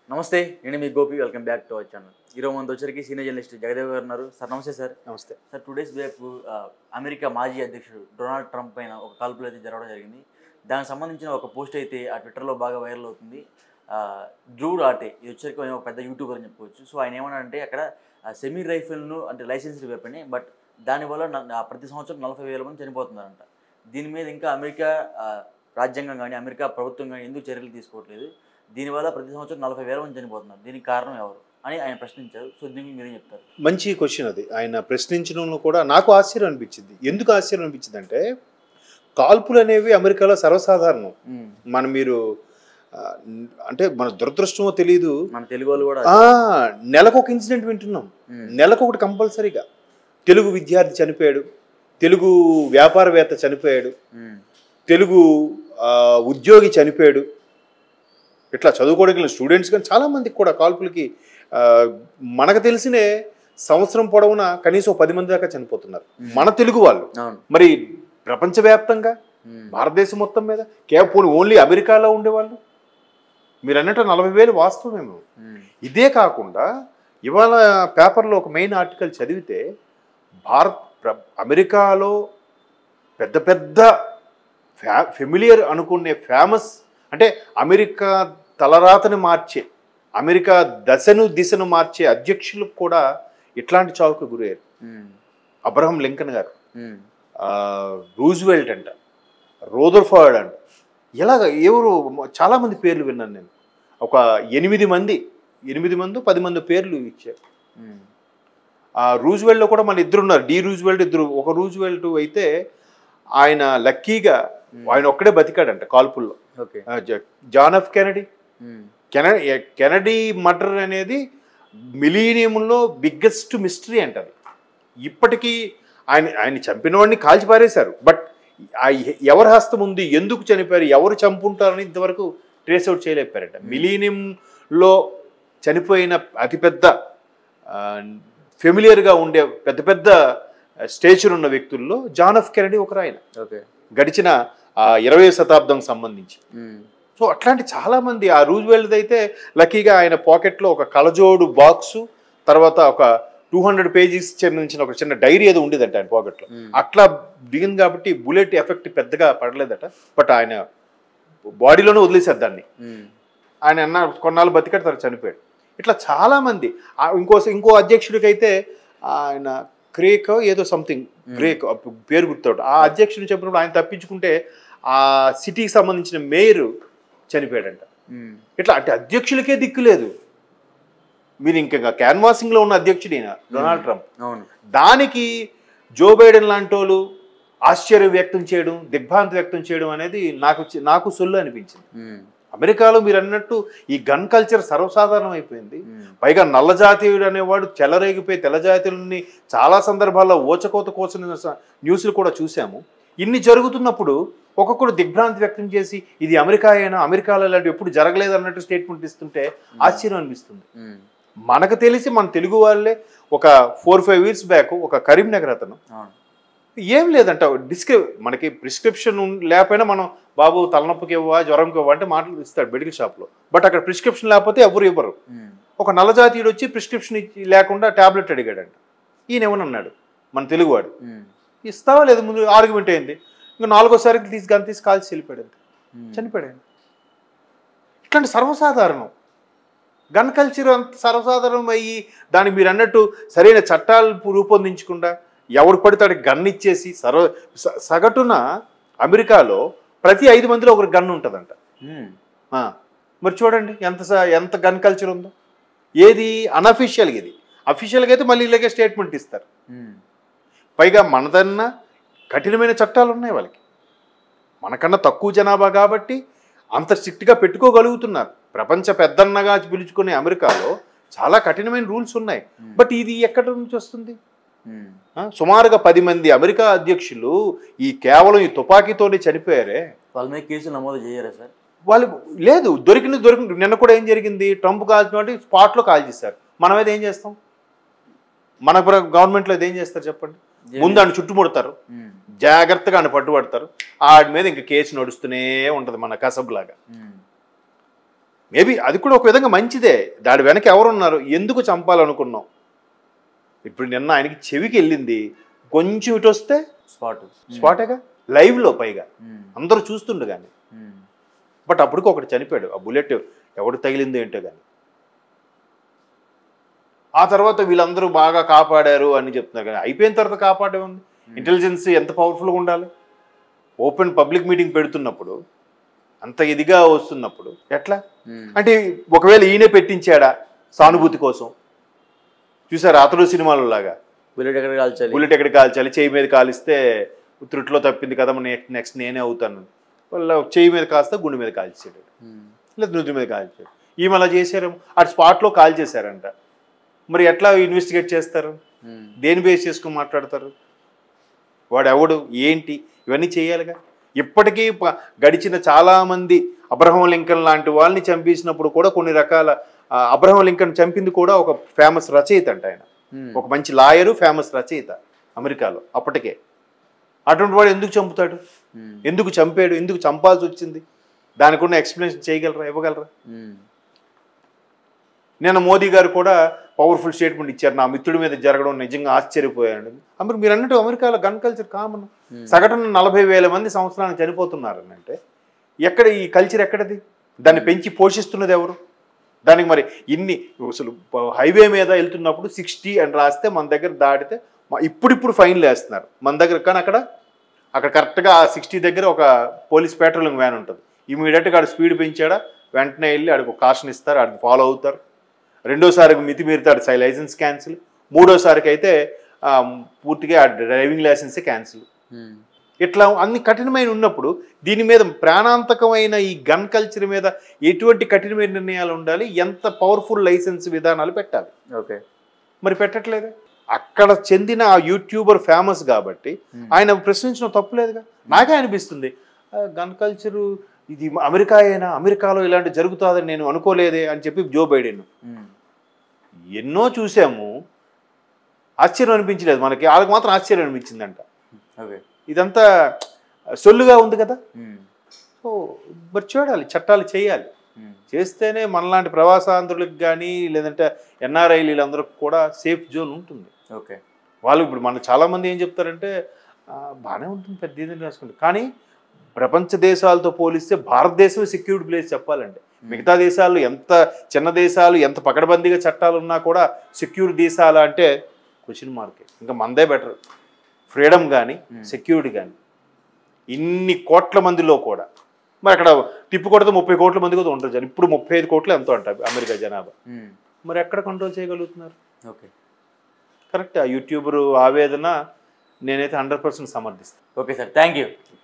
నమస్తే నేను మీ Gopi welcome back to our channel ఈరోజు మనతో వచ్చరికి సీనియర్ జర్నలిస్ట్ జగదేవ్ గారు ఉన్నారు సార్ నమస్తే సార్ నమస్తే సార్ టూ డేస్ బ్యాక్ ఆ, అమెరికా మాజీ అధ్యక్షుడు డొనాల్డ్ ట్రంప్ పైన ఒక కాల్పులు అయితే జరగడం జరిగింది దానికి సంబంధించిన ఒక పోస్ట్ అయితే ఆ ట్విట్టర్లో బాగా వైరల్ అవుతుంది ఆ, డ్రూ ఆటే ఇది వచ్చరికి ఆయన ఒక పెద్ద యూట్యూబర్ అని చెప్పుకోవచ్చు సో ఆయన ఏమన్నారంటే అక్కడ సెమీ రైఫిల్ను అంటే లైసెన్స్డ్ వెపన్ బట్ దానివల్ల న- ఆ ప్రతి సంవత్సరం నలభై వేల మంది చనిపోతున్నారంట దీని మీద ఇంకా అమెరికా ఆ, రాజ్యాంగం కానీ అమెరికా ప్రభుత్వం కానీ ఎందుకు చర్యలు తీసుకోవట్లేదు దీనివల్ల ప్రతి సంవత్సరం నలభై వేల మంది చనిపోతున్నారు దీనికి కారణం ఎవరు అని ఆయన ప్రశ్నించారు సో దీనికి మీరేం చెప్తారు మంచి క్వశ్చన్ అది ఆయన ప్రశ్నించడంలో కూడా నాకు ఆశ్చర్యం అనిపించింది ఎందుకు ఆశ్చర్యం అనిపించింది అంటే కాల్పులు అనేవి అమెరికాలో సర్వసాధారణం మన మీరు ఆ, అంటే మన దురదృష్టమో తెలియదు మన తెలుగు వాళ్ళు కూడా ఆ, నెలకు ఒక ఇన్సిడెంట్ వింటున్నాం ఉమ్, నెలకు ఒకటి కంపల్సరీగా తెలుగు విద్యార్థి చనిపోయాడు తెలుగు వ్యాపారవేత్త చనిపోయాడు ఉమ్, తెలుగు ఆ, ఉద్యోగి చనిపోయాడు ఇట్లా చదువుకోవడానికి వెళ్ళిన స్టూడెంట్స్ కానీ చాలామందికి కూడా కాల్పులకి ఆ, మనకు తెలిసినే సంవత్సరం పొడవునా కనీసం ఓ పది మంది దాకా చనిపోతున్నారు మన తెలుగు వాళ్ళు అవును మరి ప్రపంచవ్యాప్తంగా ఉమ్, భారతదేశం మొత్తం మీద కేవలం ఓన్లీ అమెరికాలో ఉండేవాళ్ళు మీరు అన్నట్టు నలభై వేలు వాస్తవమేమో ఉమ్, ఇదే కాకుండా ఇవాళ పేపర్లో ఒక మెయిన్ ఆర్టికల్ చదివితే భారత్ ప్ర- అమెరికాలో పెద్ద పెద్ద ఫ్యా ఫెమిలియర్ అనుకునే ఫేమస్ అంటే అమెరికా తలరాతని మార్చే అమెరికా దశను దిశను మార్చే అధ్యక్షులకు కూడా ఇట్లాంటి చావుకు గురయ్యారు ఉమ్, అబ్రహం లింకన్ గారు ఉమ్, ఆ, రూజ్వెల్ట్ అంట రోదర్ఫర్డ్ అంట ఇలాగ ఎవరు చాలామంది పేర్లు విన్నాను నేను ఒక ఎనిమిది మంది ఎనిమిది మంది పది మంది పేర్లు ఇచ్చారు ఉమ్, ఆ రూజ్వెల్ట్లో కూడా మన ఇద్దరు ఉన్నారు డి రూజ్వెల్ట్ ఇద్దరు ఒక రూజ్వెల్ట్ అయితే ఆయన లక్కీగా ఆయన ఒక్కడే బతికాడంట కాల్పుల్లో ఓకే ఆ, జ- జాన్ ఎఫ్ కెనడీ ఉమ్, కెన కెనడీ మర్డర్ అనేది మిలీనియంలో బిగ్గెస్ట్ మిస్టరీ అంట అది ఇప్పటికీ ఆయన ఆయన చంపిన వాడిని కాల్చి పారేశారు బట్ ఆ ఎ- ఎవరి హస్తం ఉంది ఎందుకు చనిపోయారు ఎవరు చంపుంటారని ఇంతవరకు ట్రేస్ అవుట్ చేయలేకపోయారట మిలీనియంలో చనిపోయిన అతిపెద్ద ఫెమిలియర్గా ఉండే పెద్ద పెద్ద స్టేచర్ ఉన్న వ్యక్తుల్లో జాన్ ఆఫ్ కెనడీ ఒకరు ఆయన ఓకే గడిచిన ఇరవై శతాబ్దం సంబంధించి ఉమ్, సో అట్లాంటి చాలామంది ఆ రూజ్వెల్ట్ అయితే లక్కీగా ఆయన పాకెట్లో ఒక కలజోడు బాక్సు తర్వాత ఒక టూ హండ్రెడ్ పేజీస్ చెందించిన ఒక చిన్న డైరీ ఏదో ఉండేదంట ఆయన పాకెట్లో ఉమ్, అట్లా దిగింది కాబట్టి బుల్లెట్ ఎఫెక్ట్ పెద్దగా పడలేదట బట్ ఆయన బాడీలోనే వదిలేశారు దాన్ని ఉమ్, ఆయన అన్న కొన్నాళ్ళు బతికాడు తర్వాత చనిపోయాడు ఇట్లా చాలామంది ఆ ఇంకో ఇంకో అధ్యక్షుడికి అయితే ఆయన క్రేక్ ఏదో సంథింగ్ గ్రేక్ పేరు గుర్తాడు ఆ అధ్యక్షుడు చెప్పినప్పుడు ఆయన తప్పించుకుంటే ఆ సిటీకి సంబంధించిన మేయర్ చనిపోయాడంట ఉమ్, ఇట్లా అంటే అధ్యక్షులకే దిక్కు లేదు మీరు ఇంకా క్యాన్వాసింగ్లో ఉన్న అధ్యక్షుడు ఈయన డొనాల్డ్ ట్రంప్ అవును దానికి జో బైడెన్ లాంటి వాళ్ళు ఆశ్చర్యం వ్యక్తం చేయడం దిగ్భ్రాంతి వ్యక్తం చేయడం అనేది నాకు చి- నాకు సొల్లు అనిపించింది ఉమ్, అమెరికాలో మీరు అన్నట్టు ఈ గన్ కల్చర్ సర్వసాధారణం అయిపోయింది ఉమ్, పైగా నల్ల జాతీయుడు అనేవాడు చెలరేగిపోయి తెల్ల జాతీయులని చాలా సందర్భాల్లో ఓచకోత కోసిన స- న్యూస్లు కూడా చూసాము ఇన్ని జరుగుతున్నప్పుడు ఒక్కొక్కడు దిగ్భ్రాంతి వ్యక్తం చేసి ఇది అమెరికా అయినా అమెరికాలో ఇలాంటి ఎప్పుడు జరగలేదు అన్నట్టు స్టేట్మెంట్ ఇస్తుంటే ఆశ్చర్యం అనిపిస్తుంది ఉమ్, మనకు తెలిసి మన తెలుగు వాళ్ళే ఒక ఫోర్ ఫైవ్ ఇయర్స్ బ్యాక్ ఒక కరీంనగర్ అతను అవును ఏం లేదంట డిస్క్రి మనకి ప్రిస్క్రిప్షన్ లేకపోయినా మనం బాబు తలనొప్పికి ఇవ్వవా జ్వరంకి ఇవ్వవా అంటే మాటలు ఇస్తాడు మెడికల్ షాప్లో బట్ అక్కడ ప్రిస్క్రిప్షన్ లేకపోతే ఎవరు ఇవ్వరు ఉమ్, ఒక నల్లజాతీయుడు వచ్చి ప్రిస్క్రిప్షన్ ఇచ్చి లేకుండా టాబ్లెట్ అడిగాడంట ఈయన ఏమన్నాడు మన తెలుగువాడు ఉమ్, ఇస్తావా లేదు ముందు ఆర్గ్యుమెంట్ అయింది ఇంకా నాలుగోసారికి తీసి గన్ తీసి కాల్చి వెళ్ళిపోయాడు అంతే. ఉమ్, చనిపోయాడు ఇట్లాంటి సర్వసాధారణం గన్ కల్చర్ అంత సర్వసాధారణం అయ్యి దాన్ని మీరు అన్నట్టు సరైన చట్టాలు రూపొందించకుండా ఎవడు పడితే వాడికి గన్ ఇచ్చేసి సర్వ స- సగటున అమెరికాలో ప్రతి ఐదు మందిలో ఒకరికి గన్ ఉంటుందంట ఉమ్, ఆ, మరి చూడండి ఎంత స- ఎంత గన్ కల్చర్ ఉందో ఏది అన్అఫీషియల్గా ఇది అఫీషియల్గా అయితే మళ్ళీ ఇలాగే స్టేట్మెంట్ ఇస్తారు ఉమ్, పైగా మనదన్నా కఠినమైన చట్టాలు ఉన్నాయి వాళ్ళకి మనకన్నా తక్కువ జనాభా కాబట్టి అంత స్ట్రిక్ట్గా పెట్టుకోగలుగుతున్నారు ప్రపంచ పెద్దన్నగా పిలుచుకునే అమెరికాలో చాలా కఠినమైన రూల్స్ ఉన్నాయి బట్ ఇది ఎక్కడి నుంచి వస్తుంది ఉమ్, ఆ, సుమారుగా పది మంది అమెరికా అధ్యక్షులు ఈ కేవలం ఈ తుపాకీతోనే చనిపోయారే వాళ్ళ మీద కేసులు నమోదు చేయరా సార్ వాళ్ళు లేదు దొరికిన దొరికి నిన్న కూడా ఏం జరిగింది ట్రంప్ కాల్చిన స్పాట్లో కాల్ చేశారు మనం అయితే ఏం చేస్తాం మన గవర్నమెంట్లో అయితే ఏం చేస్తారు చెప్పండి ముందు ఆయన చుట్టుముడతారు ఉమ్, జాగ్రత్తగా ఆయన పట్టుబడతారు ఆడి మీద ఇంక కేసు నడుస్తూనే ఉంటుంది మన కసబులాగా ఉమ్, మేబీ అది కూడా ఒక విధంగా మంచిదే దాని వెనక ఎవరున్నారు ఎందుకు చంపాలనుకున్నాం ఇప్పుడు నిన్న ఆయనకి చెవికి వెళ్ళింది కొంచెం ఇటు వస్తే స్పాట్ స్పాటేగా లైవ్లో పైగా అందరూ చూస్తుండు కానీ బట్ అప్పటికి ఒకటి చనిపోయాడు ఆ బుల్లెట్ ఎవడు తగిలిందో ఏంటో కానీ ఆ తర్వాత వీళ్ళందరూ బాగా కాపాడారు అని చెప్తున్నారు కానీ అయిపోయిన తర్వాత కాపాడే ఉంది ఇంటెలిజెన్స్ ఎంత పవర్ఫుల్గా ఉండాలి ఓపెన్ పబ్లిక్ మీటింగ్ పెడుతున్నప్పుడు అంత ఇదిగా వస్తున్నప్పుడు ఎట్లా అంటే ఒకవేళ ఈయనే పెట్టించాడా సానుభూతి కోసం చూసారు అతడు సినిమాలో లాగా బుల్లెట్ ఎక్కడ కాల్చాలి బుల్లెట్ ఎక్కడ కాల్చాలి చేయి మీద కాలిస్తే త్రుట్లో తప్పింది కదా నెక్స్ట్ నెక్స్ట్ నేనే అవుతాను వాళ్ళ చేయి మీద కాస్త గుండె మీద కాల్చాడు ఉమ్. లేదా నుదురు మీద కాల్చాడు ఈమె అలా చేశారు ఆ స్పాట్లో కాల్ చేశారంట మరి ఎట్లా ఇన్వెస్టిగేట్ చేస్తారు ఉమ్. దేని బేస్ చేసుకుని మాట్లాడతారు వాడు ఎవడు ఏంటి ఇవన్నీ చేయాలిగా ఇప్పటికీ ప- గడిచిన చాలామంది అబ్రహం లింకన్ లాంటి వాళ్ళని చంపేసినప్పుడు కూడా కొన్ని రకాల ఆ, అబ్రహం లింకన్ చంపింది కూడా ఒక ఫేమస్ రచయిత అంట ఆయన ఉమ్. ఒక మంచి లాయరు ఫేమస్ రచయిత అమెరికాలో అప్పటికే అటువంటి వాడు ఎందుకు చంపుతాడు ఉమ్. ఎందుకు చంపాడు ఎందుకు చంపాల్సి వచ్చింది దానికి ఉన్న ఎక్స్ప్లెనేషన్ చేయగలరా ఇవ్వగలరా ఉమ్. నిన్న మోదీ గారు కూడా పవర్ఫుల్ స్టేట్మెంట్ ఇచ్చారు నా మిత్రుడి మీద జరగడం నిజంగా ఆశ్చర్యపోయాను అమరు మీరు అన్నట్టు అమెరికాలో గన్ కల్చర్ కామన్ Hmm. సగటున నలభై వేల మంది సంవత్సరానికి చనిపోతున్నారు అని అంటే ఎక్కడ ఈ కల్చర్ ఎక్కడది దాన్ని పెంచి పోషిస్తున్నది ఎవరు దానికి మరి ఇన్ని అసలు హైవే మీద వెళ్తున్నప్పుడు సిక్స్టీ అని రాస్తే మన దగ్గర దాటితే మ- ఇప్పుడిప్పుడు ఫైన్లు వేస్తున్నారు మన దగ్గర కానీ అక్కడ అక్కడ కరెక్ట్గా ఆ సిక్స్టీ దగ్గర ఒక పోలీస్ పెట్రోలింగ్ వ్యాన్ ఉంటుంది ఇమీడియట్గా ఆడు స్పీడ్ పెంచాడా వెంటనే వెళ్ళి ఆడికి ఒక కాషన్ ఇస్తారు ఆడికి ఫాలో అవుతారు రెండోసారికి మితి మీరుతాడు సై లైసెన్స్ క్యాన్సిల్ మూడోసారికి అయితే ఆ, పూర్తిగా ఆ డ్రైవింగ్ లైసెన్సే క్యాన్సిల్ ఉమ్. ఇట్లా అన్ని కఠినమైన ఉన్నప్పుడు దీని మీద ప్రాణాంతకమైన ఈ గన్ కల్చర్ మీద ఎటువంటి కఠినమైన నిర్ణయాలు ఉండాలి ఎంత పవర్ఫుల్ లైసెన్స్ విధానాలు పెట్టాలి ఓకే మరి పెట్టట్లేదు అక్కడ చెందిన ఆ యూట్యూబర్ ఫేమస్ కాబట్టి Hmm. ఆయన ప్రశ్నించడం తప్పులేదుగా నాకే అనిపిస్తుంది గన్ కల్చరు ఇది అమెరికా అయినా అమెరికాలో ఇలాంటి జరుగుతుందని నేను అనుకోలేదే అని చెప్పి జో బైడెన్ ఉమ్. ఎన్నో చూసాము ఆశ్చర్యం అనిపించలేదు మనకి వాళ్ళకి మాత్రం ఆశ్చర్యం అనిపించిందంట ఓకే ఇదంతా సొల్లుగా ఉంది కదా ఉమ్. సో మరి చూడాలి చట్టాలు చేయాలి ఉమ్. చేస్తేనే మనలాంటి ప్రవాసాంధ్రులకు కానీ లేదంటే ఎన్ఆర్ఐ వీళ్ళందరికీ కూడా సేఫ్ జోన్ ఉంటుంది ఓకే వాళ్ళు ఇప్పుడు మన చాలామంది ఏం చెప్తారంటే "ఆ, బాగానే ఉంటుంది పెద్ద ఇది రాసుకుంటారు కానీ ప్రపంచ దేశాలతో పోలిస్తే భారతదేశమే సెక్యూరిటీ ప్లేస్ చెప్పాలంటే మిగతా దేశాలు ఎంత చిన్న దేశాలు ఎంత పకడ్బందీగా చట్టాలు ఉన్నా కూడా సెక్యూర్ దేశాలు అంటే క్వశ్చన్ మార్కే ఇంకా మనదే బెటర్ ఫ్రీడమ్ కానీ Hmm. సెక్యూరిటీ కానీ ఇన్ని కోట్ల మందిలో కూడా మరి అక్కడ టిప్పు కొడితే ముప్పై కోట్ల మంది కూడా ఉంటారు జనం ఇప్పుడు ముప్పై ఐదు కోట్లు ఎంతో అంట అమెరికా జనాభా ఉమ్. మరి ఎక్కడ కంట్రోల్ చేయగలుగుతున్నారు ఓకే కరెక్ట్ ఆ యూట్యూబర్ ఆవేదన నేనైతే హండ్రెడ్ పర్సెంట్ సమర్థిస్తాను ఓకే సార్ థ్యాంక్ యూ